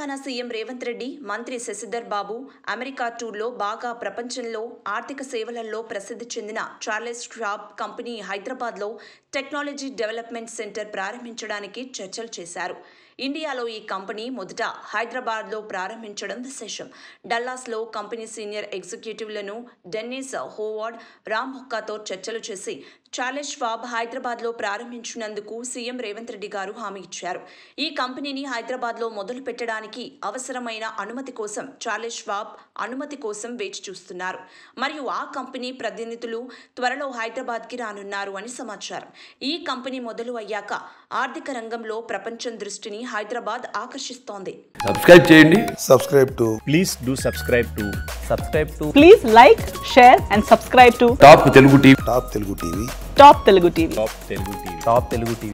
Telangana CM Revanth Reddy మంత్రి శశిధర్ బాబు America టూర్లో బాగా ప్రపంచంలో ఆర్థిక సేవలలో ప్రసిద్ధి చెందిన చార్లెస్ షాబ్ కంపెనీ హైదరాబాద్లో టెక్నాలజీ డెవలప్మెంట్ సెంటర్ ప్రారంభించడానికి చర్చలు చేశారు ఇండియాలో ఈ కంపెనీ మొదట హైదరాబాద్లో ప్రారంభించడం విశేషం డల్లాస్లో కంపెనీ సీనియర్ ఎగ్జిక్యూటివ్లను డెన్నిస్ హోవార్డ్ రామ్ హుక్కాతో చర్చలు చేసి చార్లెస్ షాబ్ హైదరాబాద్లో ప్రారంభించినందుకు సీఎం రేవంత్ రెడ్డి గారు హామీ ఇచ్చారు ఈ కంపెనీని హైదరాబాద్లో మొదలు పెట్టడానికి అవసరమైన అనుమతి కోసం చార్లెస్ షాబ్ అనుమతి కోసం వేచి చూస్తున్నారు మరియు ఆ కంపెనీ ప్రతినిధులు త్వరలో హైదరాబాద్కి రానున్నారు అని సమాచారం ఈ కంపెనీ మొదలు అయ్యాక ఆర్థిక రంగంలో ప్రపంచం దృష్టిని హైదరాబాద్ ఆకర్షిస్తోంది సబ్స్క్రైబ్ చేయండి subscribe to please do subscribe to subscribe to Please like, share, and subscribe to top Telugu TV Top Telugu TV. Top Telugu TV. top telugu tv top telugu tv